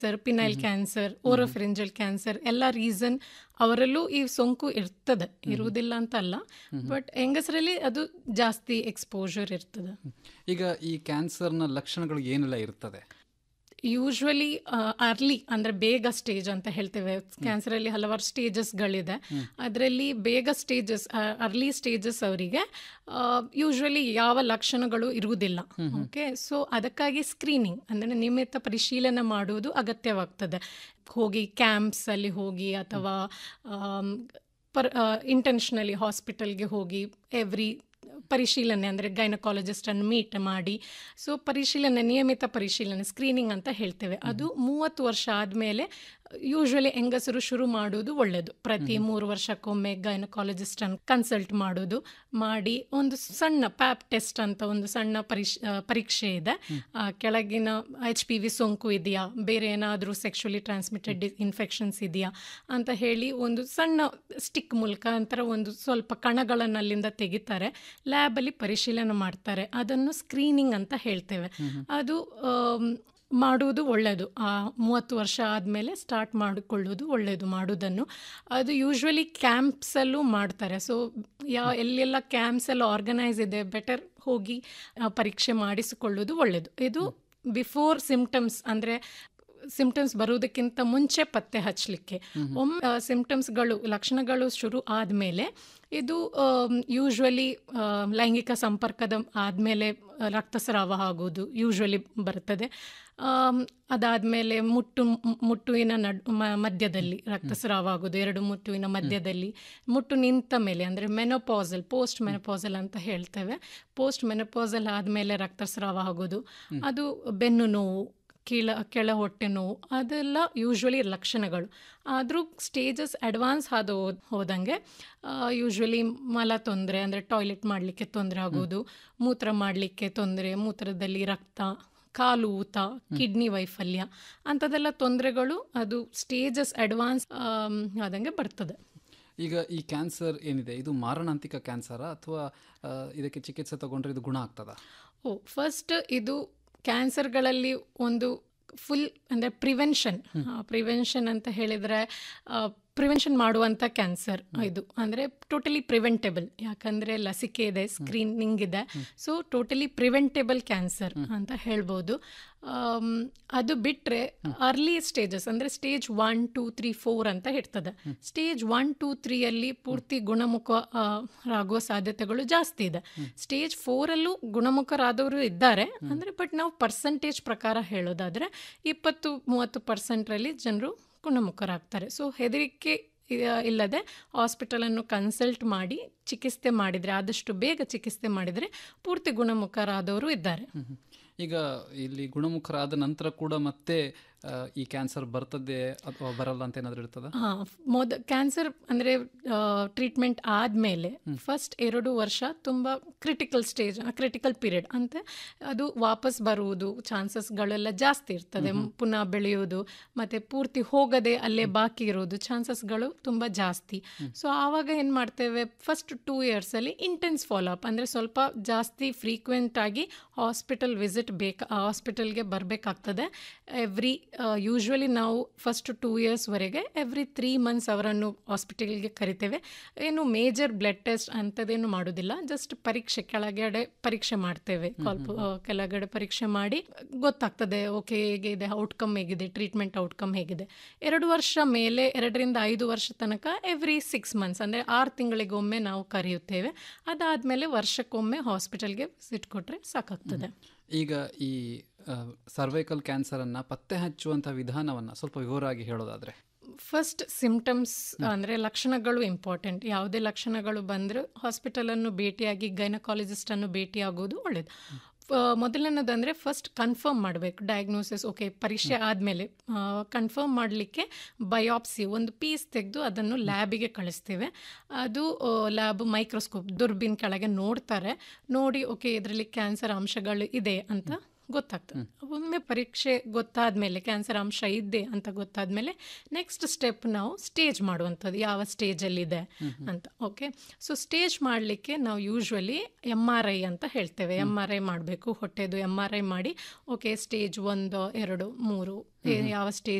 cancer penile cancer oropharyngeal cancer ಎಲ್ಲ reason ಅವರಲ್ಲೂ ಈ ಸೋಂಕು ಇರ್ತದೆ ಇರುವುದಿಲ್ಲ ಅಂತ ಅಲ್ಲ ಬಟ್ ಹೆಂಗಸರಲ್ಲಿ ಅದು ಜಾಸ್ತಿ ಎಕ್ಸ್ಪೋಜರ್ ಇರ್ತದೆ ಈಗ ಈ ಕ್ಯಾನ್ಸರ್ನ ಲಕ್ಷಣಗಳು ಏನೆಲ್ಲ ಇರ್ತದೆ ಯೂಶ್ವಲಿ ಅರ್ಲಿ ಅಂದರೆ ಬೇಗ ಸ್ಟೇಜ್ ಅಂತ ಹೇಳ್ತೇವೆ ಕ್ಯಾನ್ಸರಲ್ಲಿ ಹಲವಾರು ಸ್ಟೇಜಸ್ಗಳಿದೆ ಅದರಲ್ಲಿ ಬೇಗ ಸ್ಟೇಜಸ್ ಅರ್ಲಿ ಸ್ಟೇಜಸ್ ಅವರಿಗೆ ಯೂಶ್ವಲಿ ಯಾವ ಲಕ್ಷಣಗಳು ಇರುವುದಿಲ್ಲ ಓಕೆ ಸೊ ಅದಕ್ಕಾಗಿ ಸ್ಕ್ರೀನಿಂಗ್ ಅಂದರೆ ನಿಯಮಿತ ಪರಿಶೀಲನೆ ಮಾಡುವುದು ಅಗತ್ಯವಾಗ್ತದೆ ಹೋಗಿ ಕ್ಯಾಂಪ್ಸಲ್ಲಿ ಹೋಗಿ ಅಥವಾ ಪರ್ ಇಂಟೆನ್ಷನಲಿ ಹಾಸ್ಪಿಟಲ್ಗೆ ಹೋಗಿ ಎವ್ರಿ ಪರಿಶೀಲನೆ ಅಂದರೆ ಗೈನಕಾಲಜಿಸ್ಟನ್ನು ಮೀಟ್ ಮಾಡಿ ಸೊ ಪರಿಶೀಲನೆ ನಿಯಮಿತ ಪರಿಶೀಲನೆ ಸ್ಕ್ರೀನಿಂಗ್ ಅಂತ ಹೇಳ್ತೇವೆ ಅದು ಮೂವತ್ತು ವರ್ಷ ಆದಮೇಲೆ ಯೂಶ್ವಲಿ ಹೆಂಗಸರು ಶುರು ಮಾಡೋದು ಒಳ್ಳೆಯದು ಪ್ರತಿ ಮೂರು ವರ್ಷಕ್ಕೊಮ್ಮೆ ಗೈನಕಾಲಜಿಸ್ಟನ್ನು ಕನ್ಸಲ್ಟ್ ಮಾಡೋದು ಮಾಡಿ ಒಂದು ಸಣ್ಣ ಪ್ಯಾಪ್ ಟೆಸ್ಟ್ ಅಂತ ಒಂದು ಸಣ್ಣ ಪರಿಶ್ ಪರೀಕ್ಷೆ ಇದೆ ಕೆಳಗಿನ ಎಚ್ ಪಿ ವಿ ಸೋಂಕು ಇದೆಯಾ ಬೇರೆ ಏನಾದರೂ ಸೆಕ್ಷುಲಿ ಟ್ರಾನ್ಸ್ಮಿಟೆಡ್ ಇನ್ಫೆಕ್ಷನ್ಸ್ ಇದೆಯಾ ಅಂತ ಹೇಳಿ ಒಂದು ಸಣ್ಣ ಸ್ಟಿಕ್ ಮೂಲಕ ಅಂತರ ಒಂದು ಸ್ವಲ್ಪ ಕಣಗಳನ್ನು ಅಲ್ಲಿಂದ ತೆಗಿತಾರೆ ಲ್ಯಾಬಲ್ಲಿ ಪರಿಶೀಲನೆ ಮಾಡ್ತಾರೆ ಅದನ್ನು ಸ್ಕ್ರೀನಿಂಗ್ ಅಂತ ಹೇಳ್ತೇವೆ ಅದು ಮಾಡುವುದು ಒಳ್ಳೆಯದು ಆ ಮೂವತ್ತು ವರ್ಷ ಆದಮೇಲೆ ಸ್ಟಾರ್ಟ್ ಮಾಡಿಕೊಳ್ಳೋದು ಒಳ್ಳೆಯದು ಮಾಡೋದನ್ನು ಅದು ಯೂಶ್ವಲಿ ಕ್ಯಾಂಪ್ಸಲ್ಲೂ ಮಾಡ್ತಾರೆ ಸೊ ಯಾವ ಎಲ್ಲೆಲ್ಲ ಕ್ಯಾಂಪ್ಸೆಲ್ಲ ಆರ್ಗನೈಸ್ ಇದೆ ಬೆಟರ್ ಹೋಗಿ ಪರೀಕ್ಷೆ ಮಾಡಿಸಿಕೊಳ್ಳೋದು ಒಳ್ಳೆಯದು ಇದು ಬಿಫೋರ್ ಸಿಮ್ಟಮ್ಸ್ ಅಂದರೆ ಸಿಮ್ಟಮ್ಸ್ ಬರುವುದಕ್ಕಿಂತ ಮುಂಚೆ ಪತ್ತೆ ಹಚ್ಚಲಿಕ್ಕೆ ಒಮ್ಮೆ ಸಿಮ್ಟಮ್ಸ್ಗಳು ಲಕ್ಷಣಗಳು ಶುರು ಆದಮೇಲೆ ಇದು ಯೂಶ್ವಲಿ ಲೈಂಗಿಕ ಸಂಪರ್ಕದ ಆದಮೇಲೆ ರಕ್ತಸ್ರಾವ ಆಗೋದು ಯೂಶ್ವಲಿ ಬರ್ತದೆ ಅದಾದಮೇಲೆ ಮುಟ್ಟು ಮುಟ್ಟುವಿನ ನಡ್ ಮಧ್ಯದಲ್ಲಿ ರಕ್ತಸ್ರಾವ ಆಗೋದು ಎರಡು ಮುಟ್ಟುವಿನ ಮಧ್ಯದಲ್ಲಿ ಮುಟ್ಟು ನಿಂತ ಮೇಲೆ ಅಂದರೆ ಮೆನೋಪಾಸಲ್ ಪೋಸ್ಟ್ ಮೆನೋಪಾಸಲ್ ಅಂತ ಹೇಳ್ತೇವೆ ಪೋಸ್ಟ್ ಮೆನೋಪಾಸಲ್ ಆದಮೇಲೆ ರಕ್ತಸ್ರಾವ ಆಗೋದು ಅದು ಬೆನ್ನು ನೋವು ಕೀಳ ಕೆಳ ಹೊಟ್ಟೆ ನೋವು ಅದೆಲ್ಲ ಯೂಶ್ವಲಿ ಲಕ್ಷಣಗಳು ಆದರೂ ಸ್ಟೇಜಸ್ ಅಡ್ವಾನ್ಸ್ ಆದ ಹೋದಂಗೆ ಯೂಶ್ವಲಿ ಮಲ ತೊಂದರೆ ಅಂದರೆ ಟಾಯ್ಲೆಟ್ ಮಾಡಲಿಕ್ಕೆ ತೊಂದರೆ ಆಗೋದು ಮೂತ್ರ ಮಾಡಲಿಕ್ಕೆ ತೊಂದರೆ ಮೂತ್ರದಲ್ಲಿ ರಕ್ತ ಕಾಲು ಊತ ಕಿಡ್ನಿ ವೈಫಲ್ಯ ಅಂಥದ್ದೆಲ್ಲ ತೊಂದರೆಗಳು ಅದು ಸ್ಟೇಜಸ್ ಅಡ್ವಾನ್ಸ್ ಆದಂಗೆ ಬರ್ತದೆ ಈಗ ಈ ಕ್ಯಾನ್ಸರ್ ಏನಿದೆ ಇದು ಮಾರಣಾಂತಿಕ ಕ್ಯಾನ್ಸರಾ ಅಥವಾ ಇದಕ್ಕೆ ಚಿಕಿತ್ಸೆ ತಗೊಂಡ್ರೆ ಇದು ಗುಣ ಆಗ್ತದಾ ಓ ಫಸ್ಟ್ ಇದು ಕ್ಯಾನ್ಸರ್ಗಳಲ್ಲಿ ಒಂದು ಫುಲ್ ಅಂದರೆ ಪ್ರಿವೆನ್ಷನ್ ಪ್ರಿವೆನ್ಷನ್ ಅಂತ ಹೇಳಿದರೆ ಪ್ರಿವೆನ್ಷನ್ ಮಾಡುವಂಥ ಕ್ಯಾನ್ಸರ್ ಇದು ಅಂದರೆ ಟೋಟಲಿ ಪ್ರಿವೆಂಟೇಬಲ್ ಯಾಕಂದರೆ ಲಸಿಕೆ ಇದೆ ಸ್ಕ್ರೀನಿಂಗ್ ಇದೆ ಸೊ ಟೋಟಲಿ ಪ್ರಿವೆಂಟೇಬಲ್ ಕ್ಯಾನ್ಸರ್ ಅಂತ ಹೇಳ್ಬೋದು ಅದು ಬಿಟ್ಟರೆ ಅರ್ಲಿ ಸ್ಟೇಜಸ್ ಅಂದರೆ stage one two three four ಅಂತ ಇರ್ತದೆ ಸ್ಟೇಜ್ ಒನ್ ಟೂ ತ್ರೀಯಲ್ಲಿ ಪೂರ್ತಿ ಗುಣಮುಖರಾಗುವ ಸಾಧ್ಯತೆಗಳು ಜಾಸ್ತಿ ಇದೆ ಸ್ಟೇಜ್ ಫೋರಲ್ಲೂ ಗುಣಮುಖರಾದವರು ಇದ್ದಾರೆ ಅಂದರೆ ಬಟ್ ನಾವು ಪರ್ಸೆಂಟೇಜ್ ಪ್ರಕಾರ ಹೇಳೋದಾದರೆ ಇಪ್ಪತ್ತು ಮೂವತ್ತು ಪರ್ಸೆಂಟ್ರಲ್ಲಿ ಜನರು ಗುಣಮುಖರಾಗ್ತಾರೆ ಸೊ ಹೆದರಿಕೆ ಇಲ್ಲದೆ ಹಾಸ್ಪಿಟಲನ್ನು ಕನ್ಸಲ್ಟ್ ಮಾಡಿ ಚಿಕಿತ್ಸೆ ಮಾಡಿದರೆ ಆದಷ್ಟು ಬೇಗ ಚಿಕಿತ್ಸೆ ಮಾಡಿದರೆ ಪೂರ್ತಿ ಗುಣಮುಖರಾದವರು ಇದ್ದಾರೆ ಈಗ ಇಲ್ಲಿ ಗುಣಮುಖರಾದ ನಂತರ ಕೂಡ ಮತ್ತೆ ಈ ಕ್ಯಾನ್ಸರ್ ಬರ್ತದೆ ಅಥವಾ ಬರಲ್ಲ ಅಂತ ಏನಾದರೂ ಇರ್ತದ ಹಾಂ ಮೊದ ಕ್ಯಾನ್ಸರ್ ಅಂದರೆ ಟ್ರೀಟ್ಮೆಂಟ್ ಆದಮೇಲೆ ಫಸ್ಟ್ ಎರಡು ವರ್ಷ ತುಂಬ ಕ್ರಿಟಿಕಲ್ ಸ್ಟೇಜ್ ಕ್ರಿಟಿಕಲ್ ಪೀರಿಯಡ್ ಅಂತ ಅದು ವಾಪಸ್ ಬರುವುದು ಚಾನ್ಸಸ್ಗಳೆಲ್ಲ ಜಾಸ್ತಿ ಇರ್ತದೆ ಪುನಃ ಬೆಳೆಯೋದು ಮತ್ತು ಪೂರ್ತಿ ಹೋಗದೆ ಅಲ್ಲೇ ಬಾಕಿ ಇರೋದು ಚಾನ್ಸಸ್ಗಳು ತುಂಬ ಜಾಸ್ತಿ ಸೊ ಆವಾಗ ಏನು ಮಾಡ್ತೇವೆ ಫಸ್ಟ್ ಟೂ ಇಯರ್ಸಲ್ಲಿ ಇಂಟೆನ್ಸ್ ಫಾಲೋ ಅಪ್ ಅಂದರೆ ಸ್ವಲ್ಪ ಜಾಸ್ತಿ ಫ್ರೀಕ್ವೆಂಟ್ ಆಗಿ ಹಾಸ್ಪಿಟಲ್ ವಿಸಿಟ್ ಬೇಕು ಹಾಸ್ಪಿಟಲ್ಗೆ ಬರಬೇಕಾಗ್ತದೆ ಎವ್ರಿ ಯೂಶ್ವಲಿ ನಾವು ಫಸ್ಟ್ ಟೂ ಇಯರ್ಸ್ವರೆಗೆ ಎವ್ರಿ ತ್ರೀ ಮಂತ್ಸ್ ಅವರನ್ನು ಹಾಸ್ಪಿಟಲ್ಗೆ ಕರಿತೇವೆ ಏನು ಮೇಜರ್ ಬ್ಲಡ್ ಟೆಸ್ಟ್ ಅಂಥದ್ದೇನು ಮಾಡೋದಿಲ್ಲ ಜಸ್ಟ್ ಪರೀಕ್ಷೆ ಕೆಳಗಡೆ ಪರೀಕ್ಷೆ ಮಾಡ್ತೇವೆ ಸ್ವಲ್ಪ ಕೆಳಗಡೆ ಪರೀಕ್ಷೆ ಮಾಡಿ ಗೊತ್ತಾಗ್ತದೆ ಓಕೆ ಹೇಗಿದೆ ಔಟ್ಕಮ್ ಹೇಗಿದೆ ಟ್ರೀಟ್ಮೆಂಟ್ ಔಟ್ಕಮ್ ಹೇಗಿದೆ ಎರಡು ವರ್ಷ ಮೇಲೆ ಎರಡರಿಂದ ಐದು ವರ್ಷ ತನಕ ಎವ್ರಿ ಸಿಕ್ಸ್ ಮಂತ್ಸ್ ಅಂದರೆ ಆರು ತಿಂಗಳಿಗೊಮ್ಮೆ ನಾವು ಕರೆಯುತ್ತೇವೆ ಅದಾದಮೇಲೆ ವರ್ಷಕ್ಕೊಮ್ಮೆ ಹಾಸ್ಪಿಟಲ್ಗೆ ವಿಸಿಟ್ ಕೊಟ್ಟರೆ ಸಾಕಾಗ್ತದೆ ಈಗ ಈ ಸರ್ವೈಕಲ್ ಕ್ಯಾನ್ಸರನ್ನು ಪತ್ತೆ ಹಚ್ಚುವಂಥ ವಿಧಾನವನ್ನು ಸ್ವಲ್ಪ ವಿವರವಾಗಿ ಹೇಳೋದಾದರೆ ಫಸ್ಟ್ ಸಿಮ್ಟಮ್ಸ್ ಅಂದರೆ ಲಕ್ಷಣಗಳು ಇಂಪಾರ್ಟೆಂಟ್ ಯಾವುದೇ ಲಕ್ಷಣಗಳು ಬಂದರೂ ಹಾಸ್ಪಿಟಲನ್ನು ಭೇಟಿಯಾಗಿ ಗೈನಕಾಲಜಿಸ್ಟನ್ನು ಭೇಟಿಯಾಗೋದು ಒಳ್ಳೆಯದು ಮೊದಲನೇದಂದರೆ ಫಸ್ಟ್ ಕನ್ಫರ್ಮ್ ಮಾಡಬೇಕು ಡಯಾಗ್ನೋಸಿಸ್ ಓಕೆ ಪರೀಕ್ಷೆ ಆದಮೇಲೆ ಕನ್ಫರ್ಮ್ ಮಾಡಲಿಕ್ಕೆ ಬಯಾಪ್ಸಿ ಒಂದು ಪೀಸ್ ತೆಗೆದು ಅದನ್ನು ಲ್ಯಾಬಿಗೆ ಕಳಿಸ್ತೇವೆ ಅದು ಲ್ಯಾಬ್ ಮೈಕ್ರೋಸ್ಕೋಪ್ ದುರ್ಬಿನ್ ಕೆಳಗೆ ನೋಡ್ತಾರೆ ನೋಡಿ ಓಕೆ ಇದರಲ್ಲಿ ಕ್ಯಾನ್ಸರ್ ಅಂಶಗಳು ಇದೆ ಅಂತ ಗೊತ್ತಾಗ್ತದೆ ಒಮ್ಮೆ ಪರೀಕ್ಷೆ ಗೊತ್ತಾದ್ಮೇಲೆ ಕ್ಯಾನ್ಸರ್ ಅಂಶ ಇದೆ ಅಂತ ಗೊತ್ತಾದ್ಮೇಲೆ ನೆಕ್ಸ್ಟ್ ಸ್ಟೆಪ್ ನಾವು ಸ್ಟೇಜ್ ಮಾಡುವಂಥದ್ದು ಯಾವ ಸ್ಟೇಜಲ್ಲಿದೆ ಅಂತ ಓಕೆ ಸೊ ಸ್ಟೇಜ್ ಮಾಡಲಿಕ್ಕೆ ನಾವು ಯೂಶ್ವಲಿ ಎಮ್ ಆರ್ ಐ ಅಂತ ಹೇಳ್ತೇವೆ ಎಮ್ ಆರ್ ಐ ಮಾಡಬೇಕು ಹೊಟ್ಟೆದು ಎಮ್ ಆರ್ ಐ ಮಾಡಿ ಓಕೆ ಸ್ಟೇಜ್ ಒಂದು ಎರಡು ಮೂರು ಏ- ಯಾವ ಸ್ಟೇಜ್